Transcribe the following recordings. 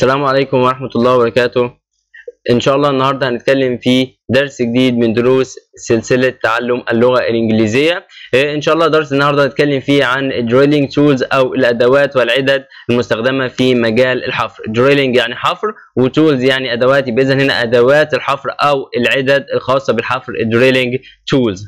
السلام عليكم ورحمة الله وبركاته إن شاء الله النهاردة هنتكلم في درس جديد من دروس سلسلة تعلم اللغة الإنجليزية إيه، إن شاء الله درس النهاردة هنتكلم فيه عن drilling tools أو الأدوات والعدد المستخدمة في مجال الحفر drilling يعني حفر وتولز يعني أدوات يبقى إذا هنا أدوات الحفر أو العدد الخاصة بالحفر drilling tools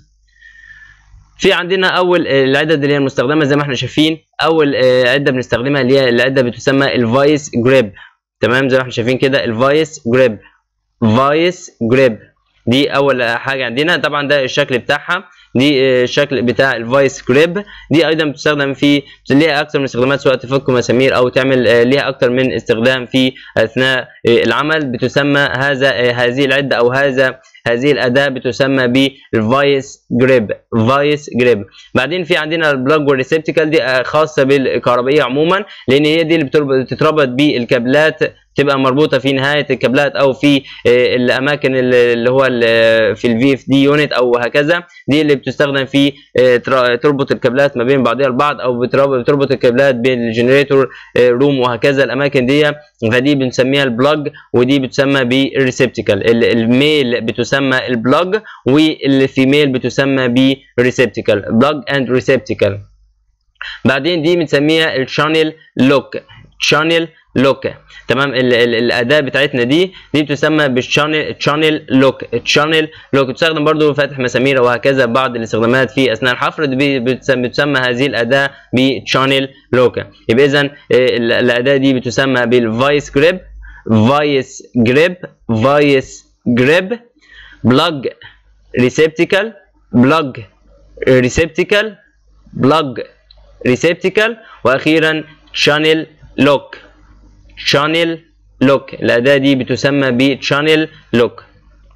في عندنا اول العدد اللي هي المستخدمه زي ما احنا شايفين اول آه، عده بنستخدمها اللي هي العده بتسمى الفايس جريب تمام زي ما احنا شايفين كده الفايس جريب فايس جريب دي اول حاجه عندنا طبعا ده الشكل بتاعها دي آه، الشكل بتاع الفايس جريب دي ايضا بتستخدم في ليها اكثر من استخدامات سواء تفك مسامير او تعمل آه، ليها اكثر من استخدام في اثناء آه، العمل بتسمى هذا آه، هذه العده او هذا هذه الاداه بتسمى بالفايس جريب فايس جريب بعدين في عندنا البلاج والريسبتيكال دي آه، خاصه بالكهربائيه عموما لان هي دي اللي بتربط- بتتربط بالكابلات تبقى مربوطه في نهايه الكابلات او في آه، الاماكن اللي اللي هو ال- في الفي اف دي يونت او هكذا دي اللي بتستخدم في آه، تر- تربط الكابلات ما بين بعضها البعض او بتربط بتربط الكابلات بين الجنريتور آه، روم وهكذا الاماكن دي فدي بنسميها البلاج ودي بتسمى بالريسبتيكال ال- الميل بتسمى البلاج والفيميل بتسمى بالريسبتيكال بلاج اند ريسبتيكال بعدين دي بنسميها الشانل لوك شانل لوك تمام ال ال الاداه بتاعتنا دي دي بتسمى بالشانل شانل لوك الشانل لوك بتستخدم برضو فتح مسامير وهكذا بعض الاستخدامات في اثناء الحفر دي بتسمى, بتسمى هذه الاداه بشانل لوك يبقى اذا الاداه دي بتسمى بالفايس جريب فايس جريب فايس جريب بلاج ريسبتيكال بلاج ريسبتيكال بلاج ريسبتيكال واخيرا شانل لوك شانل لوك الاداه دي بتسمى بشانل لوك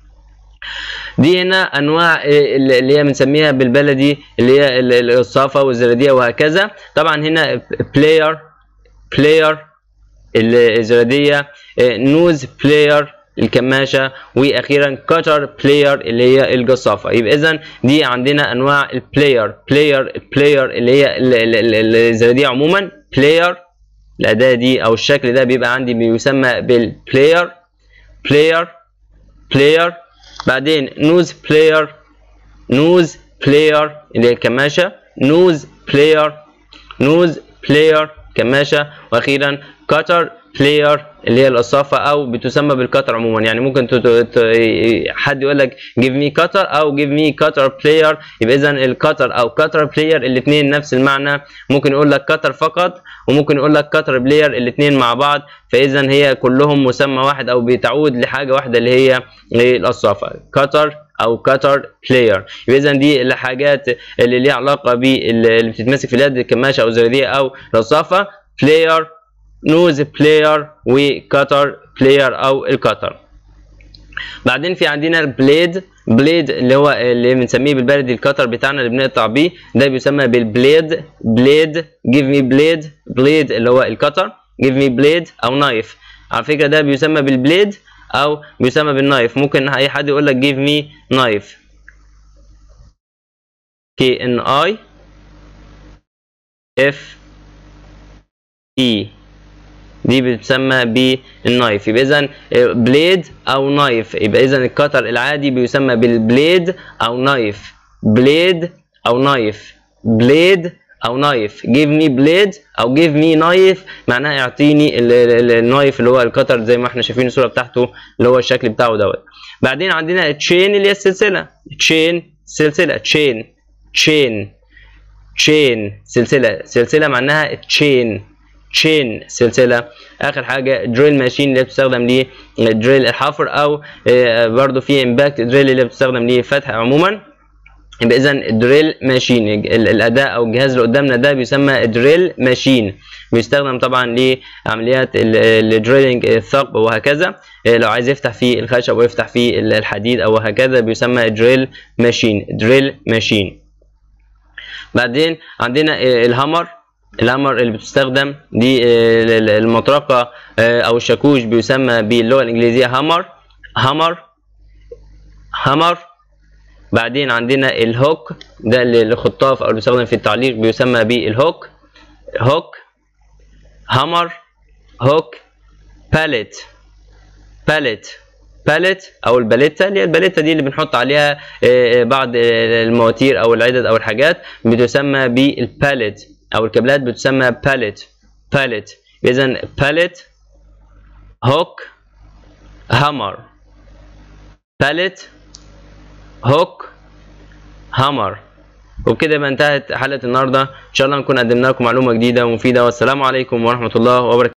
دي هنا انواع اللي هي بنسميها بالبلدي اللي هي الصافه والزراديه وهكذا طبعا هنا بلاير بلاير الزراديه نوز بلاير الكماشه واخيرا كاتر بلاير اللي هي الجصافه يبقى اذا دي عندنا انواع البلاير بلاير البلاير اللي هي ال- ال- ال- الزراديه عموما بلاير الاداه دي او الشكل ده بيبقى عندي بيسمى بالبلاير بلاير بلاير بعدين نوز بلاير نوز بلاير اللي هي الكماشه نوز بلاير نوز بلاير كماشه واخيرا كاتر بلاير اللي هي القصافه او بتسمى بالكتر عموما يعني ممكن ت- ت- ت- حد يقول لك جيف مي كتر او جيف مي كتر بلاير يبقى اذا الكتر او كتر بلاير الاثنين نفس المعنى ممكن يقول لك كتر فقط وممكن يقول لك كتر بلاير الاثنين مع بعض فاذا هي كلهم مسمى واحد او بتعود لحاجه واحده اللي هي القصافه كتر او كتر بلاير يبقى اذا دي الحاجات اللي ليها علاقه باللي بتتمسك في اليد الكماشه او الزراديه او القصافه بلاير نوز بلاير وكتر بلاير او الكتر بعدين في عندنا البليد بليد اللي هو اللي بنسميه بالبلدي الكتر بتاعنا اللي بنقطع بيه ده بيسمى بالبليد بليد جيف مي بليد بليد اللي هو الكتر جيف مي بليد او نايف على فكره ده بيسمى بالبليد او بيسمى بالنايف ممكن اي حد يقول لك جيف مي نايف كي ان اي اف اي دي بتسمى بالنايف يبقى اذا بليد او نايف يبقى اذا الكتر العادي بيسمى بالبليد او نايف بليد او نايف بليد او نايف جيف مي بليد او جيف مي نايف معناها اعطيني ال- ال- النايف اللي هو الكتر زي ما احنا شايفين الصوره بتاعته اللي هو الشكل بتاعه دوت بعدين عندنا تشين اللي هي السلسله تشين سلسله تشين تشين تشين سلسله سلسله معناها تشين تشين سلسله اخر حاجه دريل ماشين اللي بتستخدم لدريل الحفر او آه، برضو في امباكت دريل اللي بتستخدم لفتح عموما يبقى اذا الدريل ماشين ال- الاداه او الجهاز اللي قدامنا ده بيسمى دريل ماشين بيستخدم طبعا لعمليات الدريلنج الثقب وهكذا آه، لو عايز يفتح فيه الخشب او يفتح فيه الحديد او هكذا بيسمى دريل ماشين دريل ماشين بعدين عندنا آه، الهامر الهامر اللي بتستخدم دي آه، ال- ال- المطرقه آه، او الشاكوش بيسمى باللغه الانجليزيه هامر هامر هامر بعدين عندنا الهوك ده اللي الخطاف او اللي بيستخدم في التعليق بيسمى بالهوك هوك هامر هوك pallet pallet pallet او الباليتا اللي هي الباليتا دي اللي بنحط عليها بعض المواتير او العدد او الحاجات بتسمى بالباليت او الكابلات بتسمى pallet pallet اذا pallet hook hammer pallet hook hammer وبكده يبقى انتهت حلقه النهارده ان شاء الله نكون قدمنا لكم معلومه جديده ومفيده والسلام عليكم ورحمه الله وبركاته